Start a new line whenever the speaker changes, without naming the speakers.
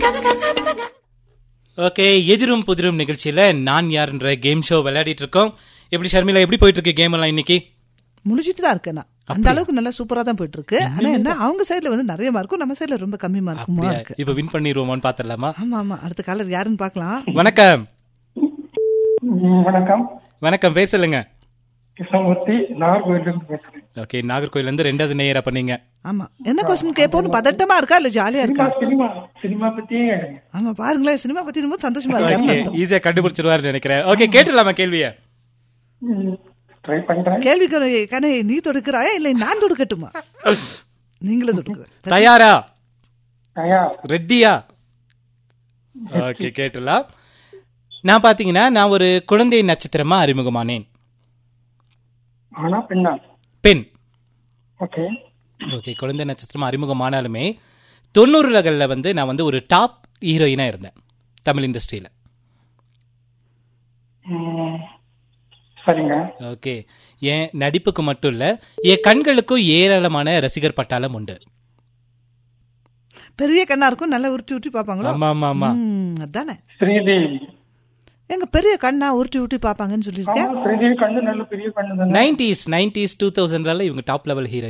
okay எதிரும் புதிரும் நிகழ்ச்சியில நான் யாருன்ற கேம் ஷோ விளையாடிட்டு இருக்கோம் எப்படி ஷர்மிளா எப்படி போயிட்டு இருக்கு கேம் எல்லாம் இன்னைக்கு
முடிச்சிட்டு தான் இருக்கேன் நான் அந்த அளவுக்கு நல்லா சூப்பரா தான் போயிட்டு இருக்கு ஆனா என்ன அவங்க சைடுல வந்து நிறைய மார்க்கும் நம்ம சைடுல ரொம்ப கம்மி மார்க்குமா இருக்கு
இப்ப வின் பண்ணிடுவோமான்னு பாத்துடலாமா
ஆமா ஆமா அடுத்த காலர் யாருன்னு பார்க்கலாம்
வணக்கம்
ம், வணக்கம்
வணக்கம் பேசலுங்க
கிருஷ்ணமூர்த்தி நாகர்கோயிலிருந்து பேசுறேன்
ஓகே நாகர்கோயில்ல இருந்து ரெண்டாவது நேயரா பண்ணீங்க
ஆமா என்ன கொஸ்டின் கேட்போம்னு பதட்டமா இருக்கா இல்ல ஜாலியா இருக்கா
சினிமா சினிமா சினிமா பத்தியே கேளுங்க
ஆமா பாருங்களேன் சினிமா பத்தி ரொம்ப சந்தோஷமா
ஓகே
இருக்கு
ஈஸியா கண்டுபிடிச்சிருவாரு நினைக்கிறேன் ஓகே கேட்டுடலாமா கேள்விய
ட்ரை பண்றேன்
கேள்விக்கு கணே நீ தொடுக்கிறாயா இல்ல நான் தொடுக்கட்டுமா நீங்களும் தொடுக்க
தயாரா
ஐயா
ரெட்டியா ஓகே கேட்டுலாம் நான் பாத்தீங்கன்னா நான் ஒரு குழந்தை நட்சத்திரமா அறிமுகமானேன்
ஆனா பெண்ணா
பெண்
ஓகே
ஓகே குழந்தை நட்சத்திரமா அறிமுகமானாலுமே தொண்ணூறுகளில் வந்து நான் வந்து ஒரு டாப் ஹீரோயினா இருந்தேன் தமிழ் இண்டஸ்ட்ரியில
ம், சரிங்க
ஓகே என் நடிப்புக்கு மட்டும் இல்ல என் கண்களுக்கும் ஏராளமான ரசிகர் பட்டாளம் உண்டு
பெரிய கண்ணா இருக்கும் நல்லா உருட்டி உருட்டி பாப்பாங்களோ
ஆமா ஆமா ஆமா
ம், அதானே
ஸ்ரீதேவி
எங்க பெரிய கண்ணா உருட்டி உருட்டி பாப்பாங்கன்னு சொல்லியிருக்கேன்
ஆமா ஸ்ரீதேவி கண்ணு நல்ல பெரிய கண்ணு தானே
நைன்டிஸ் நைன்டிஸ் டூ தௌசண்ட்ல இவங்க டாப் லெவல் ஹீரோ